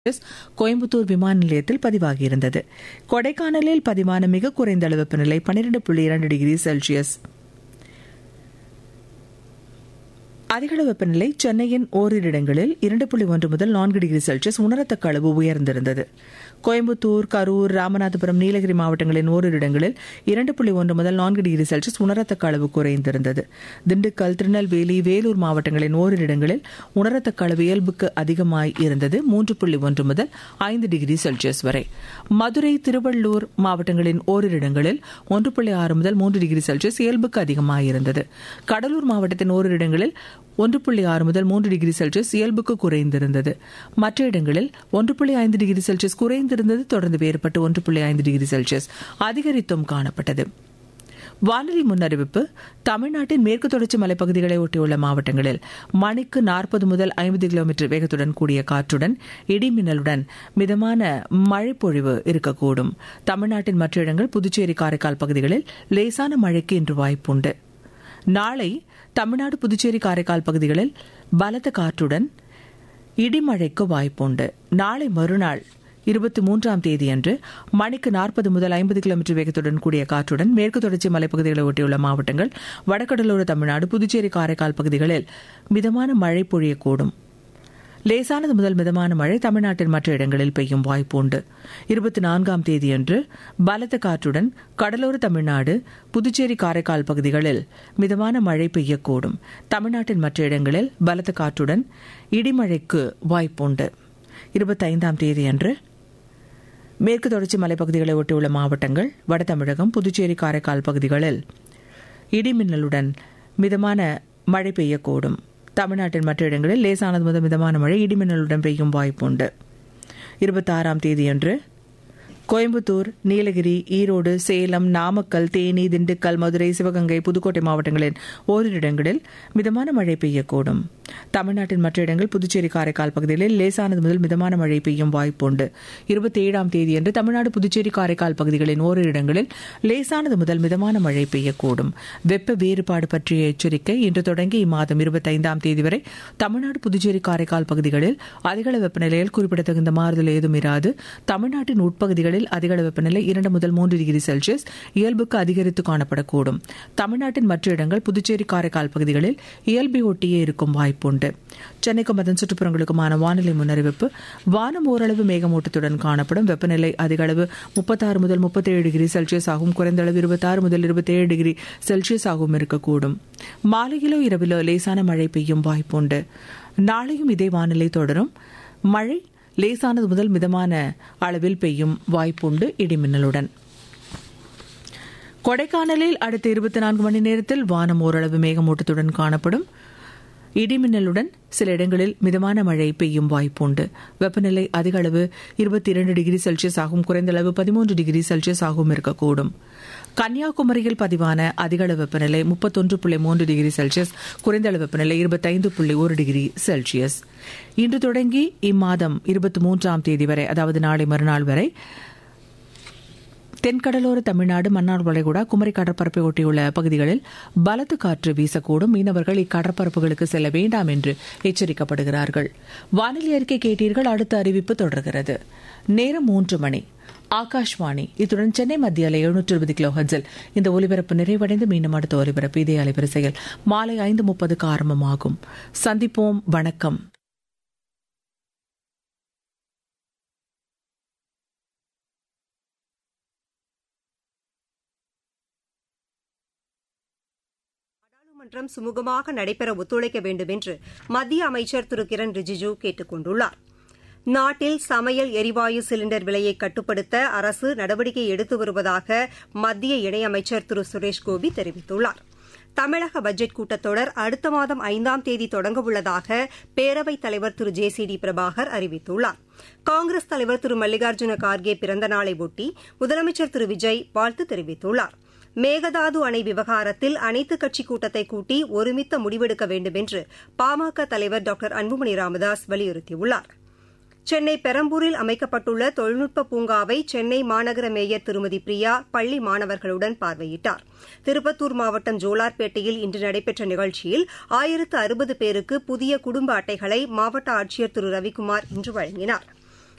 கோயம்புத்தூர் விமான நிலையத்தில் பதிவாகியிருந்தது கொடைக்கானலில் பதிவான மிக குறைந்த அளவு வெப்பநிலை பனிரெண்டு புள்ளி இரண்டு டிகிரி செல்சியஸ் அதிகளவு வெப்பநிலை சென்னையின் ஓரிரு இடங்களில் இரண்டு புள்ளி ஒன்று முதல் நான்கு டிகிரி செல்சியஸ் உணரத்தக்க அளவு உயர்ந்திருந்தது கோயம்புத்தூர் கரூர் ராமநாதபுரம் நீலகிரி மாவட்டங்களின் ஓரிரு இடங்களில் இரண்டு புள்ளி ஒன்று முதல் நான்கு டிகிரி செல்சியஸ் உணரத்தக்க அளவு குறைந்திருந்தது திண்டுக்கல் திருநெல்வேலி வேலூர் மாவட்டங்களின் ஓரிரு இடங்களில் உணரத்தக்க அளவு இயல்புக்கு அதிகமாய் இருந்தது மூன்று புள்ளி ஒன்று முதல் ஐந்து டிகிரி செல்சியஸ் வரை மதுரை திருவள்ளூர் மாவட்டங்களின் ஓரிரு இடங்களில் ஒன்று புள்ளி ஆறு முதல் மூன்று டிகிரி செல்சியஸ் இயல்புக்கு அதிகமாக இருந்தது கடலூர் மாவட்டத்தின் ஓரிரு இடங்களில் ஒன்று புள்ளி ஆறு முதல் மூன்று டிகிரி செல்சியஸ் இயல்புக்கு குறைந்திருந்தது மற்ற இடங்களில் ஒன்று புள்ளி ஐந்து டிகிரி செல்சியஸ் குறைந்திருந்தது தொடர்ந்து வேறுபட்டு ஒன்று புள்ளி ஐந்து டிகிரி செல்சியஸ் அதிகரித்தும் காணப்பட்டது வானிலை முன்னறிவிப்பு தமிழ்நாட்டின் மேற்கு தொடர்ச்சி மலைப்பகுதிகளை ஒட்டியுள்ள மாவட்டங்களில் மணிக்கு நாற்பது முதல் ஐம்பது கிலோமீட்டர் வேகத்துடன் கூடிய காற்றுடன் இடிமின்னலுடன் மிதமான மழைப்பொழிவு இருக்கக்கூடும் தமிழ்நாட்டின் மற்ற இடங்கள் புதுச்சேரி காரைக்கால் பகுதிகளில் லேசான மழைக்கு இன்று வாய்ப்புண்டு நாளை தமிழ்நாடு புதுச்சேரி காரைக்கால் பகுதிகளில் பலத்த காற்றுடன் இடிமழைக்கு வாய்ப்புண்டு நாளை மறுநாள் இருபத்தி மூன்றாம் தேதியன்று மணிக்கு நாற்பது முதல் ஐம்பது கிலோமீட்டர் வேகத்துடன் கூடிய காற்றுடன் மேற்கு தொடர்ச்சி மலைப்பகுதிகளை ஒட்டியுள்ள மாவட்டங்கள் வடகடலோர தமிழ்நாடு புதுச்சேரி காரைக்கால் பகுதிகளில் மிதமான மழை பொழியக்கூடும் லேசானது முதல் மிதமான மழை தமிழ்நாட்டின் மற்ற இடங்களில் பெய்யும் வாய்ப்பு உண்டு இருபத்தி நான்காம் தேதியன்று பலத்த காற்றுடன் கடலோர தமிழ்நாடு புதுச்சேரி காரைக்கால் பகுதிகளில் மிதமான மழை பெய்யக்கூடும் தமிழ்நாட்டின் மற்ற இடங்களில் பலத்த காற்றுடன் இடிமழைக்கு வாய்ப்புண்டு இருபத்தி ஐந்தாம் தேதியன்று மேற்கு தொடர்ச்சி மலைப்பகுதிகளை ஒட்டியுள்ள மாவட்டங்கள் வட தமிழகம் புதுச்சேரி காரைக்கால் பகுதிகளில் இடிமின்னலுடன் மிதமான மழை பெய்யக்கூடும் தமிழ்நாட்டின் மற்ற இடங்களில் லேசானது முதல் மிதமான மழை இடிமின்னலுடன் பெய்யும் வாய்ப்புண்டு இருபத்தாறாம் தேதியன்று கோயம்புத்தூர் நீலகிரி ஈரோடு சேலம் நாமக்கல் தேனி திண்டுக்கல் மதுரை சிவகங்கை புதுக்கோட்டை மாவட்டங்களின் ஓரிரு இடங்களில் மிதமான மழை பெய்யக்கூடும் தமிழ்நாட்டின் மற்ற இடங்கள் புதுச்சேரி காரைக்கால் பகுதிகளில் லேசானது முதல் மிதமான மழை பெய்யும் வாய்ப்புண்டு இருபத்தி ஏழாம் தேதியன்று தமிழ்நாடு புதுச்சேரி காரைக்கால் பகுதிகளின் ஓரிரு இடங்களில் லேசானது முதல் மிதமான மழை பெய்யக்கூடும் வெப்ப வேறுபாடு பற்றிய எச்சரிக்கை இன்று தொடங்கி இம்மாதம் இருபத்தைந்தாம் தேதி வரை தமிழ்நாடு புதுச்சேரி காரைக்கால் பகுதிகளில் அதிகள வெப்பநிலையில் குறிப்பிடத்தகுந்த மாறுதல் ஏதும் இராது தமிழ்நாட்டின் உட்பகுதிகளில் அதிகள வெப்பநிலை இரண்டு முதல் மூன்று டிகிரி செல்சியஸ் இயல்புக்கு அதிகரித்து காணப்படக்கூடும் தமிழ்நாட்டின் மற்ற இடங்கள் புதுச்சேரி காரைக்கால் பகுதிகளில் இயல்பை ஒட்டியே இருக்கும் வாய்ப்புண்டு சென்னைக்கும் அதன் சுற்றுப்புறங்களுக்குமான வானிலை முன்னறிவிப்பு வானம் ஓரளவு மேகமூட்டத்துடன் காணப்படும் வெப்பநிலை அதிகளவு முப்பத்தாறு முதல் முப்பத்தேழு டிகிரி செல்சியஸ் ஆகும் குறைந்த அளவு இருபத்தாறு முதல் இருபத்தேழு டிகிரி செல்சியஸ் ஆகவும் இருக்கக்கூடும் மாலையிலோ இரவிலோ லேசான மழை பெய்யும் வாய்ப்புண்டு நாளையும் இதே வானிலை தொடரும் மழை லேசானது முதல் மிதமான அளவில் பெய்யும் வாய்ப்புண்டு இடிமின்னலுடன் கொடைக்கானலில் அடுத்த இருபத்தி நான்கு மணி நேரத்தில் வானம் ஓரளவு மேகமூட்டத்துடன் காணப்படும் இடிமின்னலுடன் சில இடங்களில் மிதமான மழை பெய்யும் வாய்ப்புண்டு வெப்பநிலை அதிக அளவு இருபத்தி இரண்டு டிகிரி செல்சியஸ் ஆகும் குறைந்த அளவு பதிமூன்று டிகிரி செல்சியஸ் ஆகவும் இருக்கக்கூடும் கன்னியாகுமரியில் பதிவான அதிகளவு வெப்பநிலை முப்பத்தொன்று புள்ளி மூன்று டிகிரி செல்சியஸ் குறைந்த அளவு வெப்பநிலை இருபத்தைந்து புள்ளி ஒரு டிகிரி செல்சியஸ் இன்று தொடங்கி இம்மாதம் இருபத்தி மூன்றாம் தேதி வரை அதாவது நாளை மறுநாள் வரை தென்கடலோர தமிழ்நாடு மன்னார் வளைகுடா குமரி கடற்பரப்பை ஒட்டியுள்ள பகுதிகளில் பலத்த காற்று வீசக்கூடும் மீனவர்கள் இக்கடற்பரப்புகளுக்கு செல்ல வேண்டாம் என்று எச்சரிக்கப்படுகிறார்கள் வானிலை அறிக்கை கேட்டீர்கள் அடுத்த அறிவிப்பு தொடர்கிறது நேரம் மூன்று மணி ஆகாஷ்வாணி இத்துடன் சென்னை மத்திய அலை எழுநூற்று இருபது கிலோ ஹன்ஸில் இந்த ஒலிபரப்பு நிறைவடைந்து மீண்டும் அடுத்த ஒலிபரப்பு இதே அலைவரிசையில் மாலை ஐந்து முப்பதுக்கு ஆரம்பமாகும் சந்திப்போம் வணக்கம் நாடாளுமன்றம் சுமூகமாக நடைபெற ஒத்துழைக்க வேண்டும் என்று மத்திய அமைச்சர் திரு கிரண் ரிஜிஜு கேட்டுக் கொண்டுள்ளார் நாட்டில் சமையல் எரிவாயு சிலிண்டர் விலையை கட்டுப்படுத்த அரசு நடவடிக்கை எடுத்து வருவதாக மத்திய இணையமைச்சர் திரு சுரேஷ் கோபி தெரிவித்துள்ளார் தமிழக பட்ஜெட் கூட்டத்தொடர் அடுத்த மாதம் ஐந்தாம் தேதி தொடங்கவுள்ளதாக பேரவைத் தலைவர் திரு ஜே சி டி பிரபாகர் அறிவித்துள்ளார் காங்கிரஸ் தலைவர் திரு மல்லிகார்ஜுன கார்கே பிறந்த நாளை ஒட்டி முதலமைச்சர் திரு விஜய் வாழ்த்து தெரிவித்துள்ளார் மேகதாது அணை விவகாரத்தில் அனைத்துக் கட்சி கூட்டத்தை கூட்டி ஒருமித்த முடிவெடுக்க வேண்டுமென்று பாமக தலைவர் டாக்டர் அன்புமணி ராமதாஸ் வலியுறுத்தியுள்ளார் சென்னை பெரம்பூரில் அமைக்கப்பட்டுள்ள தொழில்நுட்ப பூங்காவை சென்னை மாநகர மேயர் திருமதி பிரியா பள்ளி மாணவர்களுடன் பார்வையிட்டார் திருப்பத்தூர் மாவட்டம் ஜோலார்பேட்டையில் இன்று நடைபெற்ற நிகழ்ச்சியில் ஆயிரத்து அறுபது பேருக்கு புதிய குடும்ப அட்டைகளை மாவட்ட ஆட்சியர் திரு ரவிக்குமார் இன்று வழங்கினாா்